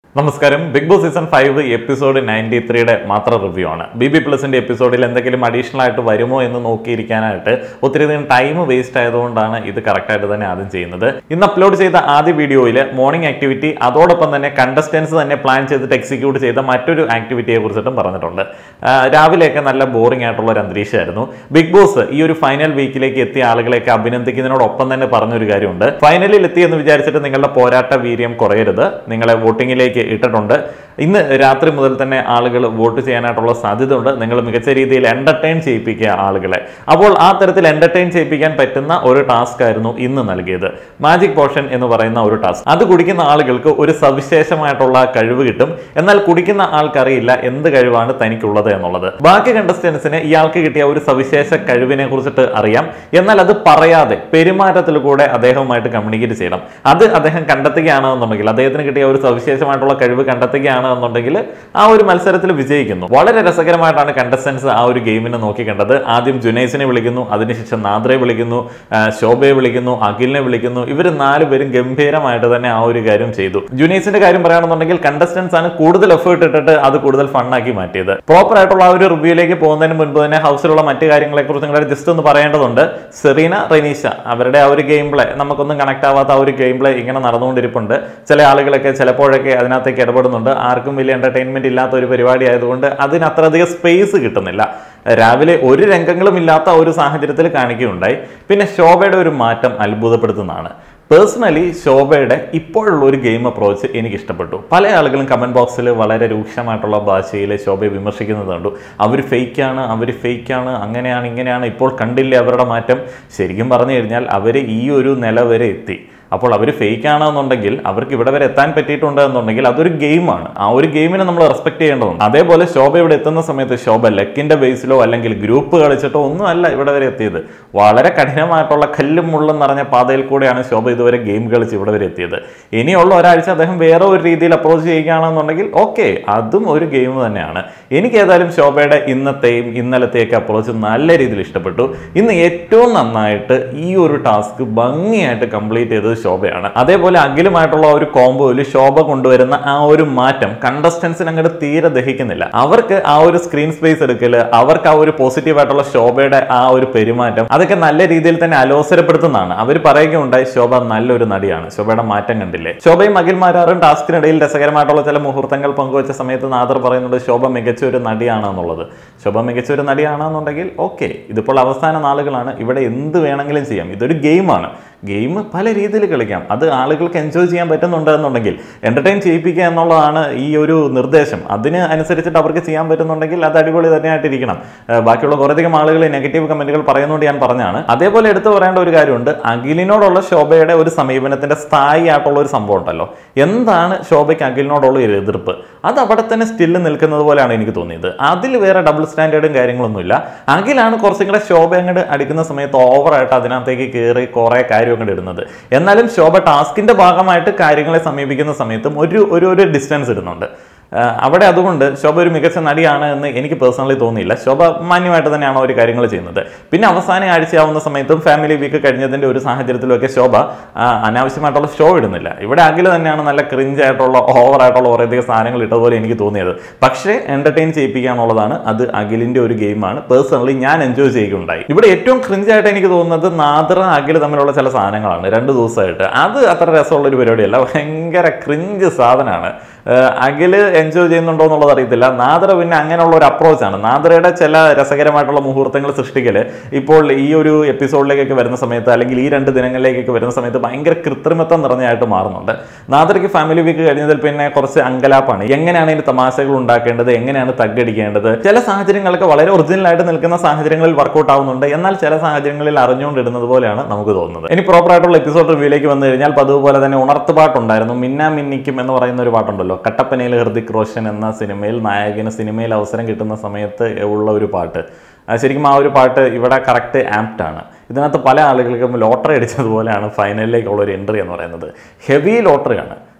നമസ്കാരം Bigg Boss season five episode ninety ത്രീയുടെ മാത്രം റിവ്യൂ ആണ് ബി ബി പ്ലസിന്റെ എപ്പിസോഡിൽ എന്തെങ്കിലും അഡീഷണൽ ആയിട്ട് വരുമോ എന്ന് നോക്കിയിരിക്കാനായിട്ട് ഒത്തിരി അധികം ടൈം വേസ്റ്റ് ആയതുകൊണ്ടാണ് ഇത് കറക്റ്റ് ആയിട്ട് തന്നെ ആദ്യം ചെയ്യുന്നത് ഇന്ന് അപ്ലോഡ് ചെയ്ത ആദ്യ വീഡിയോയിൽ മോർണിംഗ് ആക്ടിവിറ്റി അതോടൊപ്പം തന്നെ കണ്ടസ്റ്റൻസ് തന്നെ പ്ലാൻ ചെയ്തിട്ട് എക്സിക്യൂട്ട് ചെയ്ത മറ്റൊരു ആക്ടിവിറ്റിയെ കുറിച്ചിട്ടും പറഞ്ഞിട്ടുണ്ട് ആ, രാവിലെയൊക്കെ നല്ല ബോറിംഗ് ആയിട്ടുള്ള ഒരു അന്തരീക്ഷമായിരുന്നു ബിഗ് ബോസ് ഈ ഒരു ഫൈനൽ വീക്കിലേക്ക് എത്തിയ ആളുകളെയൊക്കെ അഭിനന്ദിക്കുന്നതിനോടൊപ്പം തന്നെ പറഞ്ഞൊരു കാര്യമുണ്ട് ഫൈനലിൽ എത്തി എന്ന് വിചാരിച്ചിട്ട് നിങ്ങളുടെ പോരാട്ട വീര്യം കുറയരുത് നിങ്ങളെ വോട്ടിങ്ങിലേക്ക് ഇട്ടിട്ടുണ്ട് ഇന്ന് രാത്രി മുതൽ തന്നെ ആളുകൾ വോട്ട് ചെയ്യാനായിട്ടുള്ള സാധ്യത ഉണ്ട് നിങ്ങൾ മികച്ച രീതിയിൽ എന്റർടൈൻ ചെയ്യിപ്പിക്കുക ആളുകളെ അപ്പോൾ ആ തരത്തിൽ എന്റർടൈൻ ചെയ്യിപ്പിക്കാൻ പറ്റുന്ന ഒരു ടാസ്ക് ആയിരുന്നു ഇന്ന് നൽകിയത് മാജിക് പോഷൻ എന്ന് പറയുന്ന ഒരു ടാസ്ക് അത് കുടിക്കുന്ന ആളുകൾക്ക് ഒരു സവിശേഷമായിട്ടുള്ള കഴിവ് കിട്ടും എന്നാൽ കുടിക്കുന്ന ആൾക്കറിയില്ല എന്ത് കഴിവാണ് തനിക്കുള്ളത് എന്നുള്ളത് ബാക്കി കണ്ടസ്റ്റൻസിന് ഇയാൾക്ക് കിട്ടിയ ഒരു സവിശേഷ കഴിവിനെ കുറിച്ചിട്ട് അറിയാം എന്നാൽ അത് പറയാതെ പെരുമാറ്റത്തിൽ കൂടെ അദ്ദേഹവുമായിട്ട് കമ്മ്യൂണിക്കേറ്റ് ചെയ്യണം അത് അദ്ദേഹം കണ്ടെത്തുകയാണെന്നുണ്ടെങ്കിൽ അദ്ദേഹത്തിന് കിട്ടിയ ഒരു സവിശേഷമായിട്ടുള്ള കഴിവ് കണ്ടെത്തുകയാണെന്നുണ്ടെങ്കിൽ ആ ഒരു മത്സരത്തിൽ വിജയിക്കുന്നു വളരെ രസകരമായിട്ടാണ് കണ്ടസ്റ്റൻസ് ആ ഒരു ഗെയിമിനെ നോക്കി കണ്ടത് ആദ്യം ജുനൈസിനെ വിളിക്കുന്നു അതിനുശേഷം നാദ്രയെ വിളിക്കുന്നു ആ, ശോഭയെ വിളിക്കുന്നു അഖിലിനെ വിളിക്കുന്നു ഇവർ നാലുപേരും ഗംഭീരമായിട്ട് തന്നെ ആ ഒരു കാര്യം ചെയ്തു ജുനൈസിന്റെ കാര്യം പറയുകയാണെന്നുണ്ടെങ്കിൽ കണ്ടസ്റ്റൻസ് ആണ് കൂടുതൽ എഫേർട്ട് ഇട്ടിട്ട് അത് കൂടുതൽ ഫണ്ണാക്കി മാറ്റിയത് പ്രോപ്പർ ആയിട്ടുള്ള ആ ഒരു റിവ്യൂയിലേക്ക് പോകുന്നതിന് മുൻപ് തന്നെ ഹൗസിലുള്ള മറ്റു കാര്യങ്ങളെ കുറിച്ച് നിങ്ങളെ ജസ്റ്റ് ഒന്ന് പറയേണ്ടതുണ്ട് സെറീന റെനീഷ അവരുടെ ആ ഒരു ഗെയിം പ്ലേ നമുക്കൊന്നും കണക്ട് ആവാത്ത ആ ഒരു ഗെയിം പ്ലേ ഇങ്ങനെ നടന്നുകൊണ്ടിരിപ്പുണ്ട് ചില ആളുകളൊക്കെ ചിലപ്പോഴൊക്കെ അതിനകത്തേക്ക് ഇടപെടുന്നുണ്ട് ആർക്കും വലിയ എന്റർടൈൻമെന്റ് ഇല്ലാത്ത ഒരു പരിപാടി ആയതുകൊണ്ട് അതിന് അത്രയധികം സ്പേസ് കിട്ടുന്നില്ല രാവിലെ ഒരു രംഗങ്ങളും ഇല്ലാത്ത ഒരു സാഹചര്യത്തിൽ കാണിക്കുകയുണ്ടായി പിന്നെ ശോഭയുടെ ഒരു മാറ്റം അത്ഭുതപ്പെടുത്തുന്നതാണ് പേഴ്സണലി ശോഭയുടെ ഇപ്പോഴുള്ള ഒരു ഗെയിം അപ്രോച്ച് എനിക്ക് ഇഷ്ടപ്പെട്ടു പല ആളുകളും കമന്റ് ബോക്സിൽ വളരെ രൂക്ഷമായിട്ടുള്ള ഭാഷയിൽ ശോഭയെ വിമർശിക്കുന്നത് കണ്ടു അവർ ഫേക്കാണ് അവർ ഫേക്കാണ് അങ്ങനെയാണ് ഇങ്ങനെയാണ് ഇപ്പോൾ കണ്ടില്ലേ അവരുടെ മാറ്റം ശരിക്കും പറഞ്ഞു കഴിഞ്ഞാൽ അവർ ഈ ഒരു നില വരെ എത്തി അപ്പോൾ അവർ ഫേക്ക് ആണെന്നുണ്ടെങ്കിൽ അവർക്ക് ഇവിടെ വരെ എത്താൻ പറ്റിയിട്ടുണ്ട് എന്നുണ്ടെങ്കിൽ അതൊരു ഗെയിമാണ് ആ ഒരു ഗെയിമിനെ നമ്മൾ റെസ്പെക്ട് ചെയ്യേണ്ടതുണ്ട് അതേപോലെ ശോഭ ഇവിടെ എത്തുന്ന സമയത്ത് ശോഭ ലെക്കിന്റെ ബേസിലോ അല്ലെങ്കിൽ ഗ്രൂപ്പ് കളിച്ചിട്ടോ ഒന്നും അല്ല ഇവിടെ വരെ എത്തിയത് വളരെ കഠിനമായിട്ടുള്ള കല്ലും മുള്ളും നിറഞ്ഞ പാതയിൽ കൂടെയാണ് ശോഭ ഇതുവരെ ഗെയിം കളിച്ച് ഇവിടെ വരെ എത്തിയത് ഇനിയുള്ള ഒരാഴ്ച അദ്ദേഹം വേറെ ഒരു രീതിയിൽ അപ്രോച്ച് ചെയ്യുകയാണെന്നുണ്ടെങ്കിൽ ഓക്കെ അതും ഒരു ഗെയിം തന്നെയാണ് എനിക്ക് ഏതായാലും ശോഭയുടെ ഇന്നത്തെയും ഇന്നലത്തെയൊക്കെ അപ്രോച്ച് നല്ല രീതിയിൽ ഇഷ്ടപ്പെട്ടു ഇന്ന് ഏറ്റവും നന്നായിട്ട് ഈ ഒരു ടാസ്ക് ഭംഗിയായിട്ട് കംപ്ലീറ്റ് ചെയ്തത് ശോഭയാണ് അതേപോലെ അഖിലുമായിട്ടുള്ള ആ ഒരു കോംബോയിൽ ശോഭ കൊണ്ടുവരുന്ന ആ ഒരു മാറ്റം കണ്ടസ്റ്റൻസിന് അങ്ങോട്ട് തീരെ ദഹിക്കുന്നില്ല അവർക്ക് ആ ഒരു സ്ക്രീൻ സ്പേസ് എടുക്കല് അവർക്ക് ആ ഒരു പോസിറ്റീവ് ആയിട്ടുള്ള ശോഭയുടെ ആ ഒരു പെരുമാറ്റം അതൊക്കെ നല്ല രീതിയിൽ തന്നെ അലോസരപ്പെടുത്തുന്നതാണ് അവർ പറയുകയുണ്ടായി ശോഭ നല്ലൊരു നടിയാണ് ശോഭയുടെ മാറ്റം കണ്ടില്ലേ ശോഭയും അഖിൽമാരാറും ടാസ്കിനിടയിൽ രസകരമായിട്ടുള്ള ചില മുഹൂർത്തങ്ങൾ പങ്കുവച്ച സമയത്ത് നാദർ പറയുന്നത് ശോഭ മികച്ച ഒരു നടിയാണ് എന്നുള്ളത് ശോഭ മികച്ച ഒരു നടിയാണെന്നുണ്ടെങ്കിൽ ഓക്കെ ഇതിപ്പോൾ അവസാന നാളുകളാണ് ഇവിടെ എന്ത് വേണമെങ്കിലും ചെയ്യാം ഇതൊരു ഗെയിമാണ് ഗെയിം പല രീതിയിൽ കളിക്കാം അത് ആളുകൾക്ക് എൻജോയ് ചെയ്യാൻ പറ്റുന്നുണ്ട് എന്നുണ്ടെങ്കിൽ എന്റർടൈൻ ചെയ്യിപ്പിക്കുക എന്നുള്ളതാണ് ഈ ഒരു നിർദ്ദേശം അതിന് അനുസരിച്ചിട്ട് അവർക്ക് ചെയ്യാൻ പറ്റുന്നുണ്ടെങ്കിൽ അത് അടിപൊളി തന്നെയായിട്ടിരിക്കണം ഏഹ് ബാക്കിയുള്ള കുറേയധികം ആളുകൾ നെഗറ്റീവ് കമന്റുകൾ പറയുന്നുണ്ട് ഞാൻ പറഞ്ഞാണ് അതേപോലെ എടുത്തു പറയേണ്ട ഒരു കാര്യമുണ്ട് അഖിലിനോടുള്ള ശോഭയുടെ ഒരു സമീപനത്തിന്റെ സ്ഥായി ആയിട്ടുള്ള ഒരു സംഭവം ഉണ്ടല്ലോ എന്താണ് ശോഭയ്ക്ക് അഖിലിനോടുള്ള ഒരു എതിർപ്പ് അത് അവിടെ തന്നെ സ്റ്റില്ല് നിൽക്കുന്നത് പോലെയാണ് എനിക്ക് തോന്നിയത് അതിൽ വേറെ ഡബിൾ സ്റ്റാൻഡേർഡും കാര്യങ്ങളൊന്നുമില്ല അഖിലാണ് കുറച്ചും കൂടെ ശോഭ അങ്ങോട്ട് അടിക്കുന്ന സമയത്ത് ഓവറായിട്ട് അതിനകത്തേക്ക് കയറി കുറേ കാര്യം അങ്ങോട്ട് ഇടുന്നത് എന്നാലും ശോഭ ടാസ്കിന്റെ ഭാഗമായിട്ട് കാര്യങ്ങളെ സമീപിക്കുന്ന സമയത്തും ഒരു ഒരു ഒരു ഡിസ്റ്റൻസ് ഇടുന്നുണ്ട് ആ, അവിടെ അതുകൊണ്ട് ശോഭ ഒരു മികച്ച നടിയാണ് എന്ന് എനിക്ക് പേഴ്സണലി തോന്നിയില്ല ശോഭ മാന്യമായിട്ട് തന്നെയാണ് ഒരു കാര്യങ്ങൾ ചെയ്യുന്നത് പിന്നെ അവസാന ആഴ്ചയാവുന്ന സമയത്തും ഫാമിലി വീക്ക് കഴിഞ്ഞതിന്റെ ഒരു സാഹചര്യത്തിലൊക്കെ ശോഭ ആ, അനാവശ്യമായിട്ടുള്ള ഷോ ഇടുന്നില്ല ഇവിടെ അഖില് തന്നെയാണ് നല്ല ക്രിഞ്ച് ആയിട്ടുള്ള ഓവർ ആയിട്ടുള്ള കുറേയധികം സാധനങ്ങൾ ഇട്ടതുപോലെ എനിക്ക് തോന്നിയത് പക്ഷേ എന്റർടൈൻ ചെയ്യിപ്പിക്കുക എന്നുള്ളതാണ് അത് അഖിലിന്റെ ഒരു ഗെയിമാണ് പേഴ്സണലി ഞാൻ എൻജോയ് ചെയ്യുകയുണ്ടായി ഇവിടെ ഏറ്റവും ക്രിഞ്ച് ആയിട്ട് എനിക്ക് തോന്നുന്നത് നാദ്ര അഖില് തമ്മിലുള്ള ചില സാധനങ്ങളാണ് രണ്ട് ദിവസമായിട്ട് അത് അത്ര രസമുള്ള ഒരു പരിപാടിയല്ല ഭയങ്കര ക്രിഞ്ച് സാധനമാണ് ഏഹ് അഖില് എൻജോയ് ചെയ്യുന്നുണ്ടോ എന്നുള്ളത് അറിയത്തില്ല നാദ്ര പിന്നെ അങ്ങനെയുള്ള ഒരു അപ്രോച്ചാണ് നാദ്രയുടെ ചില രസകരമായിട്ടുള്ള മുഹൂർത്തങ്ങൾ സൃഷ്ടിക്കല് ഇപ്പോൾ ഈ ഒരു എപ്പിസോഡിലേക്കൊക്കെ വരുന്ന സമയത്ത് അല്ലെങ്കിൽ ഈ രണ്ട് ദിനങ്ങളിലേക്കൊക്കെ വരുന്ന സമയത്ത് ഭയങ്കര കൃത്രിമത്വം നിറഞ്ഞായിട്ട് മാറുന്നുണ്ട് നാദ്രയ്ക്ക് ഫാമിലി വീക്ക് കഴിഞ്ഞതിൽ പിന്നെ കുറച്ച് അങ്കലാപ്പാണ് എങ്ങനെയാണ് ഇതിന് തമാശകൾ ഉണ്ടാക്കേണ്ടത് എങ്ങനെയാണ് തగ్గടിക്കേണ്ടത് ചില സാഹചര്യങ്ങളൊക്കെ വളരെ ഒറിജിനൽ ആയിട്ട് നിൽക്കുന്ന സാഹചര്യങ്ങളിൽ വർക്കൗട്ട് ആവുന്നുണ്ട് എന്നാൽ ചില സാഹചര്യങ്ങളിൽ അറിഞ്ഞുകൊണ്ടിടുന്നത് പോലെയാണ് നമുക്ക് തോന്നുന്നത് ഇനി പ്രോപ്പർ ആയിട്ടുള്ള എപ്പിസോഡ് റിവ്യൂലേക്ക് വന്നു കഴിഞ്ഞാൽ പതിവ് പോലെ തന്നെ ഉണർത്ത് പാട്ടുണ്ടായിരുന്നു മിന്ന മിന്നിക്കും എന്ന് പറയുന്ന ഒരു പാട്ടുണ്ടല്ലോ കട്ടപ്പനയിൽ ഹൃതിക് റോഷൻ എന്ന സിനിമയിൽ നായകന് സിനിമയിൽ അവസരം കിട്ടുന്ന സമയത്ത് ഉള്ള ഒരു പാട്ട് ആ, ശരിക്കും ആ ഒരു പാട്ട് ഇവിടെ കറക്റ്റ് ആപ്റ്റ് ആണ് ഇതിനകത്ത് പല ആളുകൾക്കും ലോട്ടറി അടിച്ചതുപോലെയാണ് ഫൈനലിലേക്കുള്ള ഒരു എൻട്രി എന്ന് പറയുന്നത് ഹെവി ലോട്ടറിയാണ്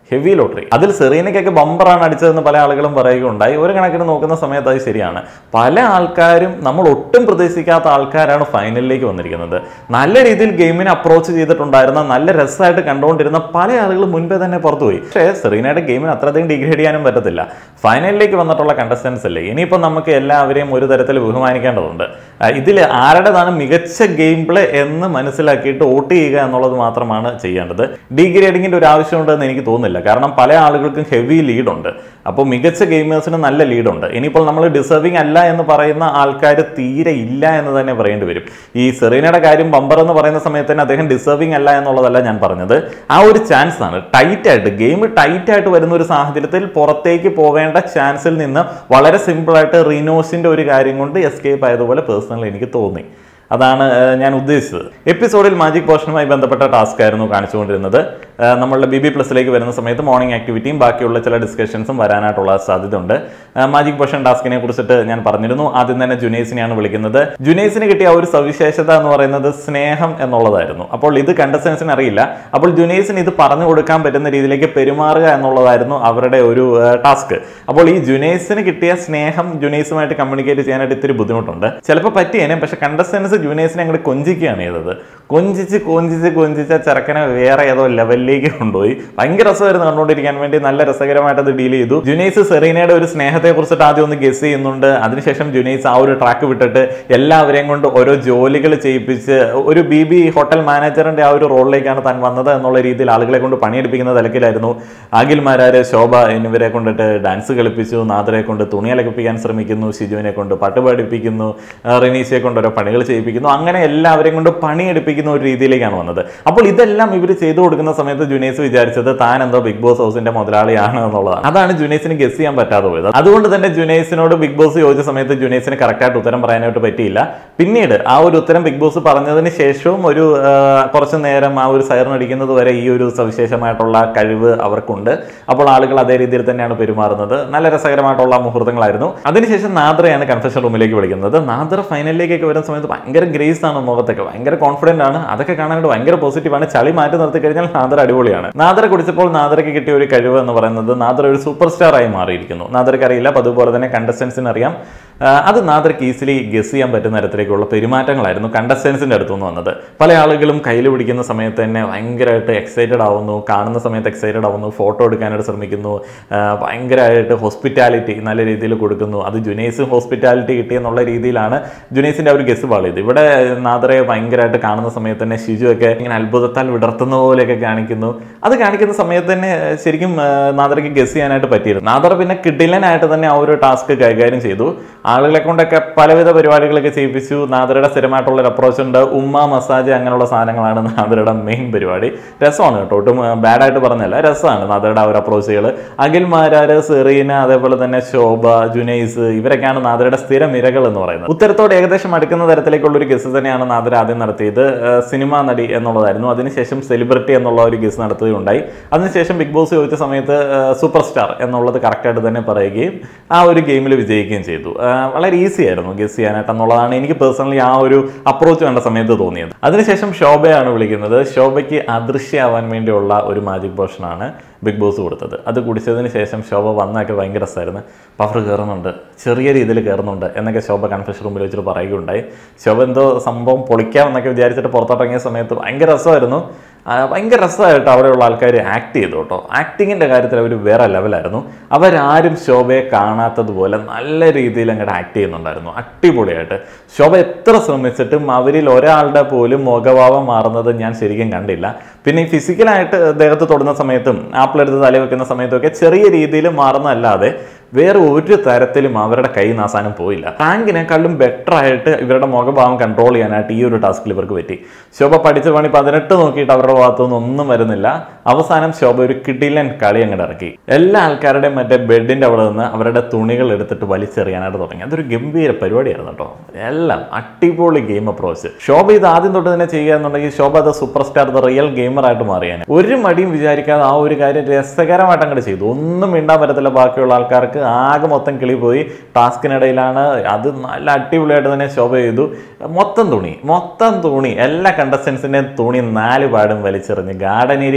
ഹെവി ലോട്ടറി അതിൽ സെറീനയ്ക്കൊക്കെ ബമ്പറാണ് അടിച്ചതെന്ന് പല ആളുകളും പറയുകയുണ്ടായി ഒരു കണക്കിന് നോക്കുന്ന സമയത്ത് അത് ശരിയാണ് പല ആൾക്കാരും നമ്മൾ ഒട്ടും പ്രതീക്ഷിക്കാത്ത ആൾക്കാരാണ് ഫൈനലിലേക്ക് വന്നിരിക്കുന്നത് നല്ല രീതിയിൽ ഗെയിമിനെ അപ്രോച്ച് ചെയ്തിട്ടുണ്ടായിരുന്ന നല്ല രസമായിട്ട് കണ്ടുകൊണ്ടിരുന്ന പല ആളുകളും മുൻപേ തന്നെ പുറത്തുപോയി പക്ഷേ സെറീനയുടെ ഗെയിമിന് അത്രയധികം ഡിഗ്രേഡ് ചെയ്യാനും പറ്റത്തില്ല ഫൈനലിലേക്ക് വന്നിട്ടുള്ള കണ്ടസ്റ്റൻസ് അല്ലേ ഇനിയിപ്പോൾ നമുക്ക് എല്ലാവരെയും ഒരു തരത്തിൽ ബഹുമാനിക്കേണ്ടതുണ്ട് ഇതിൽ ആരുടേതാണ് മികച്ച ഗെയിം പ്ലേ എന്ന് മനസ്സിലാക്കിയിട്ട് വോട്ട് ചെയ്യുക എന്നുള്ളത് മാത്രമാണ് ചെയ്യേണ്ടത് ഡിഗ്രേഡിങ്ങിൻ്റെ ഒരു ആവശ്യമുണ്ടെന്ന് എനിക്ക് തോന്നുന്നില്ല കാരണം പല ആളുകൾക്കും ഹെവി ലീഡുണ്ട് അപ്പോൾ മികച്ച ഗെയിമേഴ്സിന് നല്ല ലീഡുണ്ട് ഇനിയിപ്പോൾ നമ്മൾ ഡിസേർവിംഗ് അല്ല എന്ന് പറയുന്ന ആൾക്കാർ തീരെ ഇല്ല എന്ന് തന്നെ പറയേണ്ടി വരും ഈ സെറീനയുടെ കാര്യം ബമ്പർ എന്ന് പറയുന്ന സമയത്ത് തന്നെ അദ്ദേഹം ഡിസേർവിംഗ് അല്ല എന്നുള്ളതല്ല ഞാൻ പറഞ്ഞത് ആ ഒരു ചാൻസ് ആണ് ടൈറ്റ് ആയിട്ട് ഗെയിം ടൈറ്റ് ആയിട്ട് വരുന്ന ഒരു സാഹചര്യത്തിൽ പുറത്തേക്ക് പോവേണ്ട ചാൻസിൽ നിന്ന് വളരെ സിമ്പിളായിട്ട് റിനോസിന്റെ ഒരു കാര്യം കൊണ്ട് എസ്കേപ്പ് ആയതുപോലെ പേഴ്സണലി എനിക്ക് തോന്നി അതാണ് ഏഹ്, ഞാൻ ഉദ്ദേശിച്ചത് എപ്പിസോഡിൽ മാജിക് പോർഷനുമായി ബന്ധപ്പെട്ട ടാസ്ക് ആയിരുന്നു കാണിച്ചുകൊണ്ടിരുന്നത് ഏഹ്, നമ്മളുടെ ബി ബി പ്ലസിലേക്ക് വരുന്ന സമയത്ത് മോർണിംഗ് ആക്ടിവിറ്റിയും ബാക്കിയുള്ള ചില ഡിസ്കഷൻസും വരാനായിട്ടുള്ള സാധ്യതയുണ്ട് ഏഹ്, മാജിക് പോർഷൻ ടാസ്കിനെ കുറിച്ചിട്ട് ഞാൻ പറഞ്ഞിരുന്നു ആദ്യം തന്നെ ജുനൈസിനെയാണ് വിളിക്കുന്നത് ജുനൈസിന് കിട്ടിയ ആ ഒരു സവിശേഷത എന്ന് പറയുന്നത് സ്നേഹം എന്നുള്ളതായിരുന്നു അപ്പോൾ ഇത് കണ്ടസ്റ്റൻസിന് അറിയില്ല അപ്പോൾ ജുനൈസിന് ഇത് പറഞ്ഞു കൊടുക്കാൻ പറ്റുന്ന രീതിയിലേക്ക് പെരുമാറുക എന്നുള്ളതായിരുന്നു അവരുടെ ഒരു ടാസ്ക് അപ്പോൾ ഈ ജുനൈസിന് കിട്ടിയ സ്നേഹം ജുനൈസുമായിട്ട് കമ്മ്യൂണിക്കേറ്റ് ചെയ്യാനായിട്ട് ഇത്തിരി ബുദ്ധിമുട്ടുണ്ട് ചിലപ്പോൾ പറ്റിയേനെ പക്ഷെ കണ്ടസ്റ്റൻസ് ജുനൈസിനെ അങ്ങോട്ട് കൊഞ്ചിക്കുകയാണ് ചെയ്തത് കൊഞ്ചിച്ച് കൊഞ്ചിച്ച് കൊഞ്ചിച്ച് ആ ചെറുക്കനെ വേറെ ഏതോ ലെവലിലേക്ക് കൊണ്ടുപോയി ഭയങ്കര രസമായിരുന്നു കണ്ടുകൊണ്ടിരിക്കാൻ വേണ്ടി നല്ല രസകരമായിട്ട് അത് ഡീൽ ചെയ്തു ജുനൈസ് സെറീനയുടെ ഒരു സ്നേഹത്തെ കുറിച്ചിട്ട് ആദ്യം ഒന്ന് ഗസ് ചെയ്യുന്നുണ്ട് അതിനുശേഷം ജുനൈസ് ആ ഒരു ട്രാക്ക് വിട്ടിട്ട് എല്ലാവരെയും കൊണ്ട് ഓരോ ജോലികൾ ചെയ്യിപ്പിച്ച് ഒരു ബി ബി ഹോട്ടൽ മാനേജറിന്റെ ആ ഒരു റോളിലേക്കാണ് താൻ വന്നത് എന്നുള്ള രീതിയിൽ ആളുകളെ കൊണ്ട് പണിയെടുപ്പിക്കുന്ന തലക്കിലായിരുന്നു അഖിൽ മാരാര് ശോഭ എന്നിവരെ കൊണ്ടിട്ട് ഡാൻസ് കളിപ്പിച്ചു നാദറെ കൊണ്ട് തുണി അലക്കിപ്പിക്കാൻ ശ്രമിക്കുന്നു ഷിജുവിനെ കൊണ്ട് പാട്ട് പാടിപ്പിക്കുന്നു ആ, റിനീഷയെ കൊണ്ട് ഓരോ പണികൾ ചെയ്യിപ്പിക്കുന്നു അങ്ങനെ എല്ലാവരെയും കൊണ്ട് പണിയെടുപ്പിക്കുന്ന ഒരു രീതിയിലേക്കാണ് വന്നത് അപ്പോൾ ഇതെല്ലാം ഇവർ ചെയ്തു കൊടുക്കുന്ന സമയത്ത് ജുനൈസ് വിചാരിച്ചത് താൻ എന്തോ ബിഗ് ബോസ് ഹൗസിന്റെ മുതലാളിയാണ് എന്നുള്ളതാണ് അതാണ് ജുനൈസിന് ഗസ് ചെയ്യാൻ പറ്റാതെ പോയത് അതുകൊണ്ട് തന്നെ ജുനൈസിനോട് ബിഗ് ബോസ് ചോദിച്ച സമയത്ത് ജുനൈസിന് കറക്റ്റായിട്ട് ഉത്തരം പറയാനായിട്ട് പറ്റിയില്ല പിന്നീട് ആ ഒരു ഉത്തരം ബിഗ് ബോസ് പറഞ്ഞതിന് ശേഷവും ഒരു ആ, കുറച്ച് നേരം ആ ഒരു സൈറൺ അടിക്കുന്നത് വരെ ഈ ഒരു സവിശേഷമായിട്ടുള്ള കഴിവ് അവർക്കുണ്ട് അപ്പോൾ ആളുകൾ അതേ രീതിയിൽ തന്നെയാണ് പെരുമാറുന്നത് നല്ല രസകരമായിട്ടുള്ള മുഹൂർത്തങ്ങളായിരുന്നു അതിനുശേഷം നാദ്രയാണ് കൺഫെഷൻ റൂമിലേക്ക് വിളിക്കുന്നത് നാദ്ര ഫൈനലിലേക്കൊക്കെ വരുന്ന സമയത്ത് ഭയങ്കര ഗ്രേസ് ആണ് മുഖത്തൊക്കെ ഭയങ്കര കോൺഫിഡന്റ് ആണ് അതൊക്കെ കാണാനായിട്ട് ഭയങ്കര പോസിറ്റീവ് ആണ് ചളി മാറ്റി നിർത്തി കഴിഞ്ഞാൽ നാദ്ര അടിപൊളിയാണ് നാദ്ര കുടിച്ചപ്പോൾ നാദ്രയ്ക്ക് കിട്ടിയ ഒരു കഴിവ് എന്ന് പറയുന്നത് നാദ്ര ഒരു സൂപ്പർ സ്റ്റാർ ആയി മാറിയിരിക്കുന്നു നാദ്രയ്ക്ക് അറിയില്ല അപ്പോൾ അതുപോലെ തന്നെ കണ്ടസ്റ്റൻസിന് അറിയാം ആ, അത് നാദ്രയ്ക്ക് ഈസിലി ഗസ് ചെയ്യാൻ പറ്റുന്ന തരത്തിലേക്കുള്ള പെരുമാറ്റങ്ങളായിരുന്നു കണ്ടസ്റ്റൻസിന്റെ അടുത്തു നിന്ന് വന്നത് പല ആളുകളും കയ്യിൽ പിടിക്കുന്ന സമയത്ത് തന്നെ ഭയങ്കരമായിട്ട് എക്സൈറ്റഡ് ആവുന്നു കാണുന്ന സമയത്ത് എക്സൈറ്റഡ് ആവുന്നു ഫോട്ടോ എടുക്കാനായിട്ട് ശ്രമിക്കുന്നു ആ, ഭയങ്കരമായിട്ട് ഹോസ്പിറ്റാലിറ്റി നല്ല രീതിയിൽ കൊടുക്കുന്നു അത് ജുനൈസ് ഹോസ്പിറ്റാലിറ്റി കിട്ടിയെന്നുള്ള രീതിയിലാണ് ജുനൈസിന്റെ ആ ഒരു ഗസ് പാളിയത് ഇവിടെ നാദറയെ ഭയങ്കരമായിട്ട് കാണുന്ന സമയത്ത് തന്നെ ഷിജു ഒക്കെ ഇങ്ങനെ അത്ഭുതത്താൽ വിടർത്തുന്ന പോലെയൊക്കെ കാണിക്കുന്നു അത് കാണിക്കുന്ന സമയത്ത് തന്നെ ശരിക്കും ആ, നാദറയ്ക്ക് ഗസ് ചെയ്യാനായിട്ട് പറ്റിയിരുന്നു നാദറ പിന്നെ കിഡിലനായിട്ട് തന്നെ ആ ഒരു ടാസ്ക് കൈകാര്യം ചെയ്തു ആളുകളെ കൊണ്ടൊക്കെ പലവിധ പരിപാടികളൊക്കെ ചെയ്യിപ്പിച്ചു നാദറയുടെ സ്ഥിരമായിട്ടുള്ള ഒരു അപ്രോച്ച് ഉണ്ട് ഉമ്മ മസാജ് അങ്ങനെയുള്ള സാധനങ്ങളാണ് നാദറയുടെ മെയിൻ പരിപാടി രസമാണ് കേട്ടോ ഒട്ടും ബാഡായിട്ട് പറഞ്ഞല്ല രസമാണ് നാദറയുടെ ആ ഒരു അപ്രോച്ചുകൾ അഖിൽ മാരാര് സെറീന അതേപോലെ തന്നെ ശോഭ ജുനൈസ് ഇവരൊക്കെയാണ് നാദറയുടെ സ്ഥിരം ഇരകൾ എന്ന് പറയുന്നത് ഉത്തരത്തോട് ഏകദേശം അടുക്കുന്ന തരത്തിലേക്കുള്ള ഒരു ഗസ് തന്നെയാണ് നാദര ആദ്യം നടത്തിയത് ഏഹ് സിനിമാ നടി എന്നുള്ളതായിരുന്നു അതിനുശേഷം സെലിബ്രിറ്റി എന്നുള്ള ഒരു ഗസ് നടത്തുകയുണ്ടായി അതിനുശേഷം ബിഗ് ബോസ് ചോദിച്ച സമയത്ത് സൂപ്പർ സ്റ്റാർ എന്നുള്ളത് കറക്റ്റായിട്ട് തന്നെ പറയുകയും ആ ഒരു ഗെയിമിൽ വിജയിക്കുകയും ചെയ്തു ഏഹ് വളരെ ഈസി ആയിരുന്നു ഗസ് ചെയ്യാനായിട്ട് എന്നുള്ളതാണ് എനിക്ക് പേഴ്സണലി ആ ഒരു അപ്രോച്ച് കണ്ട സമയത്ത് തോന്നിയത് അതിനുശേഷം ശോഭയാണ് വിളിക്കുന്നത് ശോഭയ്ക്ക് അദൃശ്യമാവാൻ വേണ്ടിയുള്ള ഒരു മാജിക് പോർഷനാണ് ബിഗ് ബോസ് കൊടുത്തത് അത് കുടിച്ചതിന് ശേഷം ശോഭ വന്നൊക്കെ ഭയങ്കര രസമായിരുന്നു പവർ കയറുന്നുണ്ട് ചെറിയ രീതിയിൽ കയറുന്നുണ്ട് എന്നൊക്കെ ശോഭ കൺഫെഷൻ റൂമിൽ വെച്ചിട്ട് പറയുകയുണ്ടായി ശോഭ എന്തോ സംഭവം പൊളിക്കാം എന്നൊക്കെ വിചാരിച്ചിട്ട് പുറത്തോട്ടിറങ്ങിയ സമയത്ത് ഭയങ്കര രസമായിരുന്നു ആ, ഭയങ്കര രസമായിട്ട് അവിടെയുള്ള ആൾക്കാർ ആക്ട് ചെയ്തു കേട്ടോ ആക്ടിങ്ങിൻ്റെ കാര്യത്തിൽ അവർ വേറെ ലെവലായിരുന്നു അവരാരും ശോഭയെ കാണാത്തതുപോലെ നല്ല രീതിയിൽ അങ്ങോട്ട് ആക്ട് ചെയ്യുന്നുണ്ടായിരുന്നു അടിപൊളിയായിട്ട് ശോഭ എത്ര ശ്രമിച്ചിട്ടും അവരിൽ ഒരാളുടെ പോലും മുഖഭാവം മാറുന്നത് ഞാൻ ശരിക്കും കണ്ടില്ല പിന്നെ ഈ ഫിസിക്കലായിട്ട് ദേഹത്ത് തൊടുന്ന സമയത്തും ആപ്പിളെടുത്ത് തല വെക്കുന്ന സമയത്തൊക്കെ ചെറിയ രീതിയിൽ മാറുന്നതല്ലാതെ വേറെ ഒരു തരത്തിലും അവരുടെ കൈ നാസാനും പോയില്ല റാങ്കിനെക്കാളും ബെറ്റർ ആയിട്ട് ഇവരുടെ മുഖഭാവം കൺട്രോൾ ചെയ്യാനായിട്ട് ഈ ഒരു ടാസ്കിൽ ഇവർക്ക് പറ്റി ശോഭ പഠിച്ച പണി പതിനെട്ട് നോക്കിയിട്ട് അവരുടെ ഭാഗത്തുനിന്ന് ഒന്നും വരുന്നില്ല അവസാനം ശോഭ ഒരു കിടിലൻ കളി അങ്ങോട്ട് ഇറക്കി എല്ലാ ആൾക്കാരുടെയും മറ്റേ ബെഡിന്റെ അവിടെ നിന്ന് അവരുടെ തുണികൾ എടുത്തിട്ട് വലിച്ചെറിയാനായിട്ട് തുടങ്ങി അതൊരു ഗംഭീര പരിപാടിയായിരുന്നു കേട്ടോ എല്ലാം അടിപൊളി ഗെയിം അപ്രോച്ച് ശോഭ ഇത് ആദ്യം തൊട്ട് തന്നെ ചെയ്യുക എന്നുണ്ടെങ്കിൽ ശോഭ അത് സൂപ്പർ സ്റ്റാർ ദ റിയൽ ഗെയിമറായിട്ട് മാറിയാണ് ഒരു മടിയും വിചാരിക്കാതെ ആ ഒരു കാര്യം രസകരമായിട്ട് അങ്ങോട്ട് ചെയ്തു ഒന്നും മിണ്ടാൻ പറ്റത്തില്ല ബാക്കിയുള്ള ആൾക്കാർക്ക് ആകെ മൊത്തം കിളി പോയി ടാസ്കിനിടയിലാണ് അത് നല്ല അടിപൊളിയായിട്ട് തന്നെ ശോഭ ചെയ്തു മൊത്തം തുണി മൊത്തം തുണി എല്ലാ കണ്ടസ്റ്റൻസിൻ്റെയും തുണി നാല് പാടും വലിച്ചെറിഞ്ഞ് ഗാർഡൻ ഏരിയയിലേക്ക് വരെ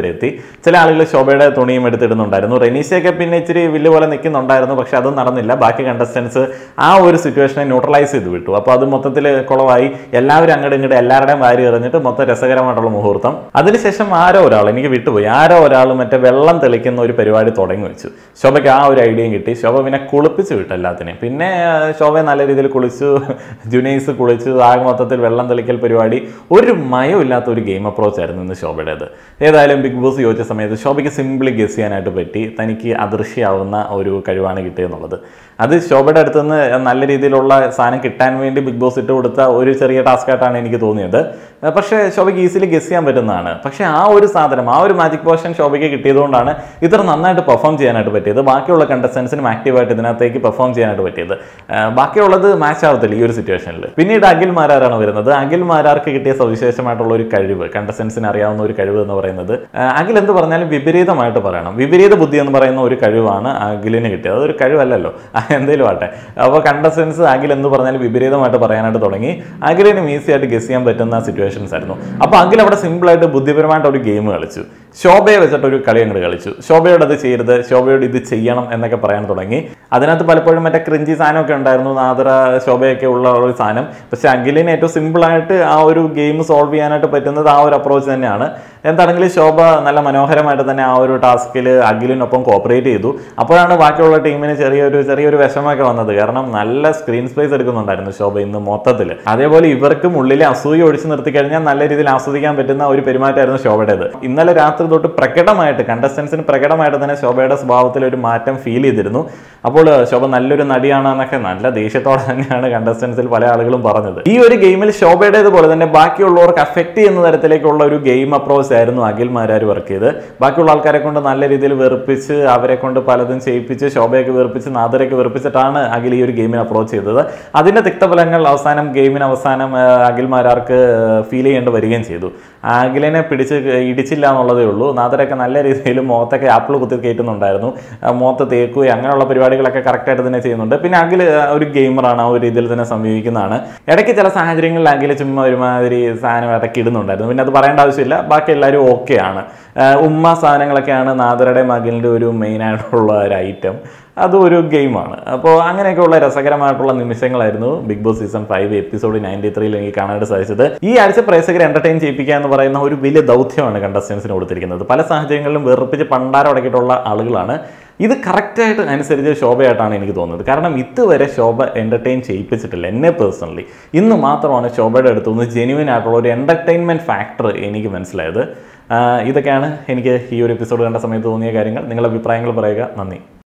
എത്തി ചില ആളുകൾ ശോഭയുടെ തുണിയും എടുത്തിടുന്നുണ്ടായിരുന്നു റെനീഷയൊക്കെ പിന്നെ ഇച്ചിരി വലിയ പോലെ നിൽക്കുന്നുണ്ടായിരുന്നു പക്ഷെ അത് നടന്നില്ല ബാക്കി കണ്ടസ്റ്റൻസ് ആ ഒരു സിറ്റുവേഷനെ ന്യൂട്രലൈസ് ചെയ്ത് വിട്ടു അപ്പോൾ അത് മൊത്തത്തിൽ കുളമായി എല്ലാവരും അങ്ങോട്ട് ഇങ്ങോട്ട് എല്ലാവരുടെയും വാരി എറിഞ്ഞിട്ട് മൊത്തം രസകരമായിട്ടുള്ള മുഹൂർത്തം അതിനുശേഷം ആരോ ഒരാൾ എനിക്ക് വിട്ടുപോയി ആരോ ഒരാൾ മറ്റേ വെള്ളം തെളിക്കുന്ന ഒരു പരിപാടി തുടങ്ങി വെച്ചു ശോഭയ്ക്ക് ആ ഒരു ഐഡിയയും കിട്ടി ശോഭ പിന്നെ കുളിപ്പിച്ച് വിട്ടു എല്ലാത്തിനെയും പിന്നെ ആ, ശോഭ നല്ല രീതിയിൽ കുളിച്ചു ജുനൈസ് കുളിച്ചു ആ മൊത്തത്തിൽ വെള്ളം തെളിക്കൽ പരിപാടി ഒരു മയമില്ലാത്ത ഒരു ഗെയിം അപ്രോച്ച് ആയിരുന്നു ഇന്ന് ശോഭയുടേത് ഏതായാലും ബിഗ് ബോസ് ചോദിച്ച സമയത്ത് ശോഭയ്ക്ക് സിംപിളി ഗസ് ചെയ്യാനായിട്ട് പറ്റി തനിക്ക് അദൃശ്യമാവുന്ന ഒരു കഴിവാണ് കിട്ടിയെന്നുള്ളത് അത് ശോഭയുടെ അടുത്ത് നിന്ന് നല്ല രീതിയിലുള്ള സാധനം കിട്ടാൻ വേണ്ടി ബിഗ് ബോസ് ഇട്ട് കൊടുത്ത ഒരു ചെറിയ ടാസ്ക് ആയിട്ടാണ് എനിക്ക് തോന്നിയത് ഏർ പക്ഷേ ശോഭയ്ക്ക് ഈസിലി ഗസ് ചെയ്യാൻ പറ്റുന്നതാണ് പക്ഷേ ആ ഒരു സാധനം ആ ഒരു മാജിക് പോർഷൻ ശോഭയ്ക്ക് കിട്ടിയതുകൊണ്ടാണ് ഇത്ര നന്നായിട്ട് പെർഫോം ചെയ്യാനായിട്ട് പറ്റിയത് ബാക്കിയുള്ള കണ്ടസ്റ്റൻസിനും ആക്റ്റീവായിട്ട് ഇതിനകത്തേക്ക് പെർഫോം ചെയ്യാനായിട്ട് പറ്റിയത് ഏർ ബാക്കിയുള്ളത് മാച്ച് ആവത്തില്ല ഈ ഒരു സിറ്റുവേഷനിൽ പിന്നീട് അഖിൽ മാരാറാണ് വരുന്നത് അഖിൽ മാരാർക്ക് കിട്ടിയ സവിശേഷമായിട്ടുള്ള ഒരു കഴിവ് കണ്ടസ്റ്റൻസിന് അറിയാവുന്ന ഒരു കഴിവ് എന്ന് പറയുന്നത് ഏർ അഖിൽ എന്ത് പറഞ്ഞാലും വിപരീതമായിട്ട് പറയണം വിപരീത ബുദ്ധി എന്ന് പറയുന്ന ഒരു കഴിവാണ് അഖിലിന് കിട്ടിയത് അതൊരു കഴിവല്ലല്ലോ ആ, എന്തേലും ആട്ടെ അപ്പോൾ കണ്ടസ്റ്റൻസ് അഖിൽ എന്ത് പറഞ്ഞാലും വിപരീതമായിട്ട് പറയാനായിട്ട് തുടങ്ങി അഖിലിനും ഈസി ആയിട്ട് ഗസ് ചെയ്യാൻ പറ്റുന്ന സിറ്റുവേഷൻസ് ആയിരുന്നു അപ്പോൾ അഖിൽ അവിടെ സിമ്പിളായിട്ട് ബുദ്ധിപരമായിട്ട് ഒരു ഗെയിം കളിച്ചു ശോഭയെ വെച്ചിട്ട് ഒരു കളി അങ്ങോട്ട് കളിച്ചു ശോഭയോട് അത് ചെയ്യരുത് ശോഭയോട് ഇത് ചെയ്യണം എന്നൊക്കെ പറയാൻ തുടങ്ങി അതിനകത്ത് പലപ്പോഴും മറ്റേ ക്രിഞ്ചി സാധനമൊക്കെ ഉണ്ടായിരുന്നു നാദര ശോഭയൊക്കെ ഉള്ള ഒരു സാധനം പക്ഷെ അഖിലിന് ഏറ്റവും സിമ്പിളായിട്ട് ആ ഒരു ഗെയിം സോൾവ് ചെയ്യാനായിട്ട് പറ്റുന്നത് ആ ഒരു അപ്രോച്ച് തന്നെയാണ് എന്താണെങ്കിലും ശോഭ നല്ല മനോഹരമായിട്ട് തന്നെ ആ ഒരു ടാസ്കിൽ അഖിലിനൊപ്പം കോപ്പറേറ്റ് ചെയ്തു അപ്പോഴാണ് ബാക്കിയുള്ള ടീമിന് ചെറിയൊരു ചെറിയൊരു വിഷമമൊക്കെ വന്നത് കാരണം നല്ല സ്ക്രീൻ സ്പേസ് എടുക്കുന്നുണ്ടായിരുന്നു ശോഭ ഇന്ന് മൊത്തത്തിൽ അതേപോലെ ഇവർക്കും ഉള്ളിലെ അസൂയ ഒഴിച്ചു നിർത്തി കഴിഞ്ഞാൽ നല്ല രീതിയിൽ ആസ്വദിക്കാൻ പറ്റുന്ന ഒരു പെരുമാറ്റമായിരുന്നു ശോഭയുടേത് ഇന്നലെ രാത്രി തൊട്ട് പ്രകടമായിട്ട് കണ്ടസ്റ്റൻസിന് പ്രകടമായിട്ട് തന്നെ ശോഭയുടെ സ്വഭാവത്തിൽ ഒരു മാറ്റം ഫീൽ ചെയ്തിരുന്നു അപ്പോൾ ശോഭ നല്ലൊരു നടിയാണ് എന്നൊക്കെ നല്ല ദേഷ്യത്തോടെ തന്നെയാണ് കണ്ടസ്റ്റൻസിൽ പല ആളുകളും പറഞ്ഞത് ഈ ഒരു ഗെയിമിൽ ശോഭയുടേതുപോലെ തന്നെ ബാക്കിയുള്ളവർക്ക് അഫക്റ്റ് ചെയ്യുന്ന തരത്തിലേക്കുള്ള ഒരു ഗെയിം അപ്രോച്ച് ആയിരുന്നു അഖിൽ മാരാർ വർക്ക് ചെയ്ത് ബാക്കിയുള്ള ആൾക്കാരെ കൊണ്ട് നല്ല രീതിയിൽ വെറുപ്പിച്ച് അവരെ കൊണ്ട് പലതും ചെയ്യിപ്പിച്ച് ശോഭയൊക്കെ വെറുപ്പിച്ച് നാദരയൊക്കെ വെറുപ്പിച്ചിട്ടാണ് അഖിൽ ഈ ഒരു ഗെയിമിനെ അപ്രോച്ച് ചെയ്തത് അതിന്റെ തിക്തഫലങ്ങൾ അവസാനം ഗെയിമിന് അവസാനം ആ, അഖിൽ മാരാർക്ക് ഫീൽ ചെയ്യേണ്ടി വരികയും ചെയ്തു അഖിലിനെ പിടിച്ച് ഇടിച്ചില്ല എന്നുള്ളതേ ഉള്ളൂ നാദരൊക്കെ നല്ല രീതിയിൽ മുഖത്തൊക്കെ ആപ്പിൾ കുത്തി കയറ്റുന്നുണ്ടായിരുന്നു ആ, മുഖത്ത് തേക്കുകയും അങ്ങനെയുള്ള പരിപാടികളൊക്കെ കറക്റ്റായിട്ട് തന്നെ ചെയ്യുന്നുണ്ട് പിന്നെ അഖിൽ ഒരു ഗെയിമറാണ് ആ ഒരു രീതിയിൽ തന്നെ സമീപിക്കുന്നതാണ് ഇടയ്ക്ക് ചില സാഹചര്യങ്ങളിൽ അഖിൽ ചുമ്മാ ഒരുമാതിരി സാധനം ഇടയ്ക്ക് ഇടുന്നുണ്ടായിരുന്നു പിന്നെ അത് പറയേണ്ട ആവശ്യമില്ല ബാക്കി എല്ലാവരും ഓക്കെയാണ് ഉമ്മ സാധനങ്ങളൊക്കെയാണ് നാദരുടെ മകലിൻ്റെ ഒരു മെയിൻ ആയിട്ടുള്ള ഒരു ഐറ്റം അതും ഒരു ഗെയിമാണ് അപ്പോൾ അങ്ങനെയൊക്കെയുള്ള രസകരമായിട്ടുള്ള നിമിഷങ്ങളായിരുന്നു Bigg Boss season five episode ninety ത്രീയിൽ എനിക്ക് കാണാനായിട്ട് സാധിച്ചത് ഈ ആഴ്ച പ്രേക്ഷകരെ എന്റർടൈൻ ചെയ്യിപ്പിക്കുക എന്ന് പറയുന്ന ഒരു വലിയ ദൗത്യമാണ് കണ്ടസ്റ്റൻസിന് കൊടുത്തിരിക്കുന്നത് പല സാഹചര്യങ്ങളിലും വെറുപ്പിച്ച് പണ്ടാരം അടക്കിയിട്ടുള്ള ആളുകളാണ് ഇത് കറക്റ്റായിട്ട് അനുസരിച്ച് ശോഭയായിട്ടാണ് എനിക്ക് തോന്നുന്നത് കാരണം ഇതുവരെ ശോഭ എൻ്റർടൈൻ ചെയ്യിപ്പിച്ചിട്ടില്ല എന്നെ പേഴ്സണലി ഇന്ന് മാത്രമാണ് ശോഭയുടെ അടുത്ത് നിന്ന് ജെന്യുവൻ ആയിട്ടുള്ള ഒരു എൻ്റർടൈൻമെൻറ്റ് ഫാക്ടർ എനിക്ക് മനസ്സിലായത് ആഹ് ഇതൊക്കെയാണ് എനിക്ക് ഈ ഒരു എപ്പിസോഡ് കണ്ട സമയത്ത് തോന്നിയ കാര്യങ്ങൾ നിങ്ങളുടെ അഭിപ്രായങ്ങൾ പറയുക നന്ദി